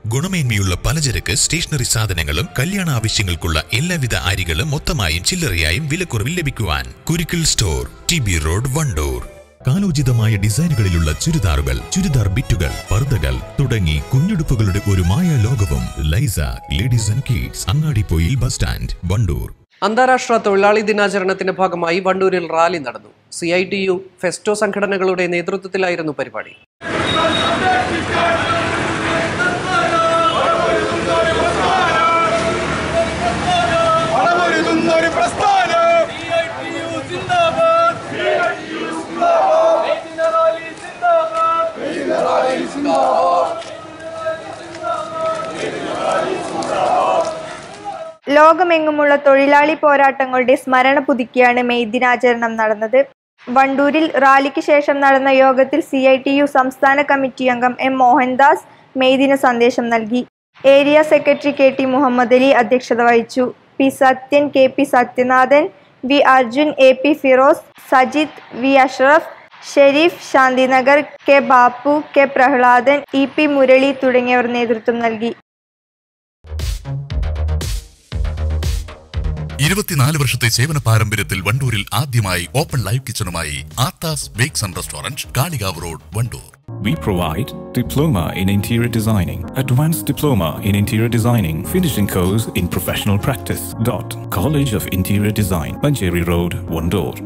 ഗുണമേന്മയുള്ള പലചരക്ക് സ്റ്റേഷനറി സാധനങ്ങളും കല്യാണ ആവശ്യങ്ങൾക്കുള്ള എല്ലാവിധ അരികളും മൊത്തമായും ചില്ലറയായും വിലക്കുറവിൽ ലഭിക്കുവാൻ Kurukkal store T B road Wandoor കാലോചിതമായ ഡിസൈനുകളിലുള്ള ചുരിദാറുകൾ ചുരിദാർ ബിറ്റുകൾ പർദ്ദകൾ തുടങ്ങി കുഞ്ഞുടുപ്പുകളുടെ ഒരു മായ ലോകവും Laiza ladies and kids Angadippoyil bus stand Wandoor അന്താരാഷ്ട്ര തൊഴിലാളി ദിനാചരണത്തിന്റെ ഭാഗമായി വണ്ടൂരിൽ റാലി നടന്നു C I T U FSETO സംഘടനകളുടെ നേതൃത്വത്തിലായിരുന്നു പരിപാടി വളമൊരുങ്ങുന്നൊരു പ്രസ്ഥാനം ലോകമെങ്ങുമുള്ള തൊഴിലാളി പോരാട്ടങ്ങളുടെ സ്മരണ പുതുക്കിയാണ് മെയ് ദിനാചരണം നടന്നത് വണ്ടൂരിൽ റാലിക്ക് ശേഷം നടന്ന യോഗത്തിൽ സി ഐ ടി യു സംസ്ഥാന കമ്മിറ്റി അംഗം എം മോഹൻദാസ് മെയ് ദിന സന്ദേശം നൽകി area secretary K T Muhammad Ali അധ്യക്ഷത വഹിച്ചു P Sathyan K P Sathyanathan V Arjun A P Firoz Sajith V Ashraf Sherif Shanthinagar K Bappu K Prahladan E P Murali തുടങ്ങിയവർ നേതൃത്വം നൽകി ഇരുപത്തിനാല് വർഷത്തെ സേവന പാരമ്പര്യത്തിൽ വണ്ടൂരിൽ ആദ്യമായി ഓപ്പൺ ലൈവ് കിച്ചണുമായി Aathas bakes and restaurant Kalikavu road Wandoor We provide Diploma in Interior Designing, Advanced Diploma in Interior Designing, Finishing course in Professional Practice. Dot College of Interior Design, Manjeri Road, Wandoor.